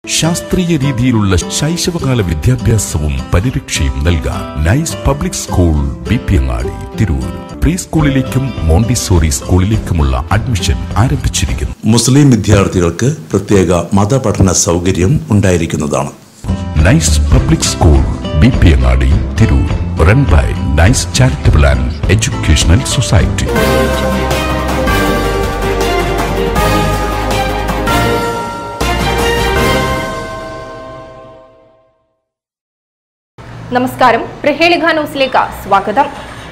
ശാസ്ത്രീയ രീതിയിലുള്ള ശൈശവകാല വിദ്യാഭ്യാസവും പരിരക്ഷയും നൽകാൻ nice public school B P Angadi Tirur pre സ്കൂളിലേക്കും മോണ്ടിസോറി സ്കൂളിലേക്കുമുള്ള അഡ്മിഷൻ ആരംഭിച്ചിരിക്കുന്നു മുസ്ലിം വിദ്യാർത്ഥികൾക്ക് പ്രത്യേക മതപഠന സൗകര്യം ഉണ്ടായിരിക്കുന്നതാണ് nice public school B P Angadi Tirur run by nice charitable and educational society നമസ്കാരം പ്രഹേളിക ന്യൂസിലേക്ക് സ്വാഗതം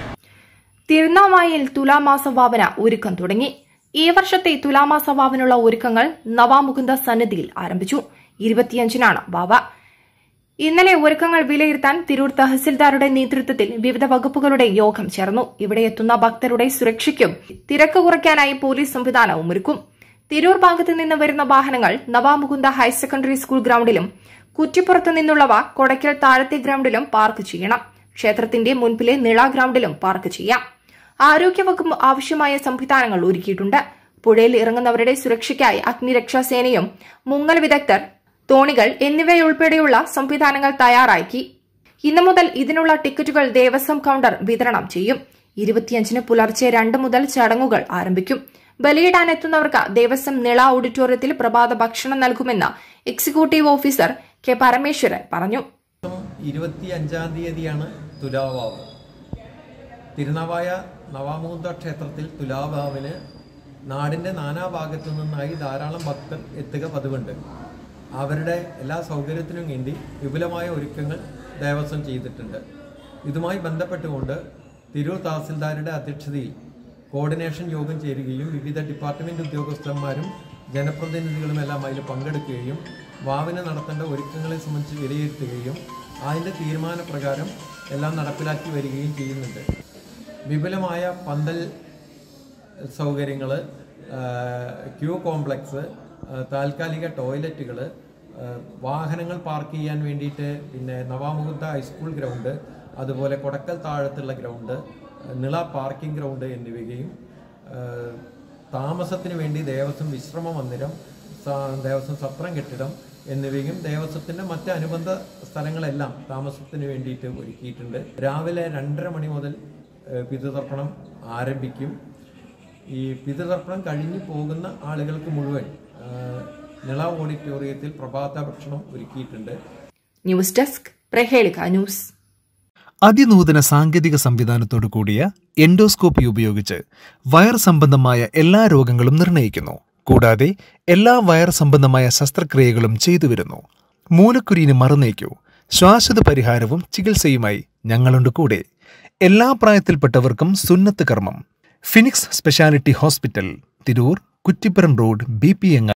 തിരുനാവായിൽ തുലാമാസ വാവന ഒരുക്കം തുടങ്ങി ഈ വർഷത്തെ തുലാമാസ വാവനുള്ള ഒരുക്കങ്ങൾ നവാമുകുന്ദ സന്നിധിയിൽ ആരംഭിച്ചു ഇരുപത്തിയഞ്ചിനാണ് വാവ ഇന്നലെ ഒരുക്കങ്ങൾ വിലയിരുത്താൻ തിരൂർ തഹസിൽദാരുടെ നേതൃത്വത്തിൽ വിവിധ വകുപ്പുകളുടെ യോഗം ചേർന്നു ഇവിടെ എത്തുന്ന ഭക്തരുടെ സുരക്ഷയ്ക്കും തിരക്ക് കുറയ്ക്കാനായി പോലീസ് സംവിധാനവും ഒരുക്കും തിരൂർ ഭാഗത്തു നിന്ന് വരുന്ന വാഹനങ്ങൾ നവാമുകുന്ദ ഹയർ സെക്കൻഡറി സ്കൂൾ ഗ്രൌണ്ടിലും കുറ്റിപ്പുറത്തു നിന്നുള്ളവ കൊടക്കൽ താഴത്തെ ഗ്രൌണ്ടിലും പാർക്ക് ചെയ്യണം ക്ഷേത്രത്തിന്റെ മുൻപിലെ നിള ഗ്രൌണ്ടിലും പാർക്ക് ചെയ്യാം ആരോഗ്യവകുപ്പ് ആവശ്യമായ സംവിധാനങ്ങൾ ഒരുക്കിയിട്ടുണ്ട് പുഴയിൽ ഇറങ്ങുന്നവരുടെ സുരക്ഷയ്ക്കായി അഗ്നിരക്ഷാസേനയും മുങ്ങൽ വിദഗ്ധർ തോണികൾ എന്നിവയുൾപ്പെടെയുള്ള സംവിധാനങ്ങൾ തയ്യാറാക്കി ഇന്നു മുതൽ ഇതിനുള്ള ടിക്കറ്റുകൾ ദേവസ്വം കൌണ്ടർ വിതരണം ചെയ്യും ഇരുപത്തിയഞ്ചിന് പുലർച്ചെ രണ്ട് മുതൽ ചടങ്ങുകൾ ആരംഭിക്കും ബലിയിടാനെത്തുന്നവർക്ക് ദേവസ്വം നിള ഓഡിറ്റോറിയത്തിൽ പ്രഭാത ഭക്ഷണം നൽകുമെന്ന് എക്സിക്യൂട്ടീവ് ഓഫീസർ കെ പരമേശ്വരൻ പറഞ്ഞു ഇരുപത്തി അഞ്ചാം തീയതിയാണ് തുലാവാവ് തിരുനാവായ നവാമുകുന്ദ ക്ഷേത്രത്തിൽ തുലാവാവിന് നാടിൻ്റെ നാനാഭാഗത്തു നിന്നായി ധാരാളം ഭക്തർ എത്തുക പതിവുണ്ട് അവരുടെ എല്ലാ സൗകര്യത്തിനും വേണ്ടി വിപുലമായ ഒരുക്കങ്ങൾ ദേവസ്വം ചെയ്തിട്ടുണ്ട് ഇതുമായി ബന്ധപ്പെട്ടുകൊണ്ട് തിരൂർ തഹസിൽദാരുടെ അധ്യക്ഷതയിൽ കോർഡിനേഷൻ യോഗം ചേരുകയും വിവിധ ഡിപ്പാർട്ട്മെൻറ്റ് ഉദ്യോഗസ്ഥന്മാരും ജനപ്രതിനിധികളും എല്ലാം അതിൽ പങ്കെടുക്കുകയും വാവിന് നടത്തേണ്ട ഒരുക്കങ്ങളെ സംബന്ധിച്ച് വിലയിരുത്തുകയും അതിൻ്റെ തീരുമാനപ്രകാരം എല്ലാം നടപ്പിലാക്കി വരികയും ചെയ്യുന്നുണ്ട് വിപുലമായ പന്തൽ സൗകര്യങ്ങൾ ക്യൂ കോംപ്ലക്സ് ആ, താൽക്കാലിക ടോയ്ലറ്റുകൾ വാഹനങ്ങൾ പാർക്ക് ചെയ്യാൻ വേണ്ടിയിട്ട് പിന്നെ നവാമുകുന്ദ ഹൈസ്കൂൾ ഗ്രൗണ്ട് അതുപോലെ കൊടക്കൽ താഴത്തുള്ള ഗ്രൗണ്ട് നിള പാർക്കിംഗ് ഗ്രൗണ്ട് എന്നിവയും ആ, താമസത്തിന് വേണ്ടി ദേവസ്വം വിശ്രമ മന്ദിരം സ- ദേവസ്വം സത്രം കെട്ടിടം എന്നിവയും ദേവസ്വത്തിൻ്റെ മറ്റ് അനുബന്ധ സ്ഥലങ്ങളെല്ലാം താമസത്തിന് വേണ്ടിയിട്ട് ഒരുക്കിയിട്ടുണ്ട് രാവിലെ രണ്ടര മണി മുതൽ ഏഹ്, പിതൃതർപ്പണം ആരംഭിക്കും ഈ പിതൃതർപ്പണം കഴിഞ്ഞു പോകുന്ന ആളുകൾക്ക് മുഴുവൻ ഏഹ്, നിള ഓഡിറ്റോറിയത്തിൽ പ്രഭാത ഭക്ഷണം ഒരുക്കിയിട്ടുണ്ട് ന്യൂസ് ഡെസ്ക് പ്രഹേളിക ന്യൂസ് അതിനൂതന സാങ്കേതിക സംവിധാനത്തോടു കൂടിയ എൻഡോസ്കോപ്പി ഉപയോഗിച്ച് വയർ സംബന്ധമായ എല്ലാ രോഗങ്ങളും നിർണ്ണയിക്കുന്നു കൂടാതെ എല്ലാ വയർ സംബന്ധമായ ശസ്ത്രക്രിയകളും ചെയ്തു വരുന്നു മൂലക്കുരുവിന് മറുനീക്കൂ ശ്വാസത പരിഹാരവും ചികിത്സയുമായി ഞങ്ങളുണ്ട് കൂടെ എല്ലാ പ്രായത്തിൽപ്പെട്ടവർക്കും സുന്നത്ത് കർമ്മം Phoenix speciality hospital Tirur Kuttippuram road B P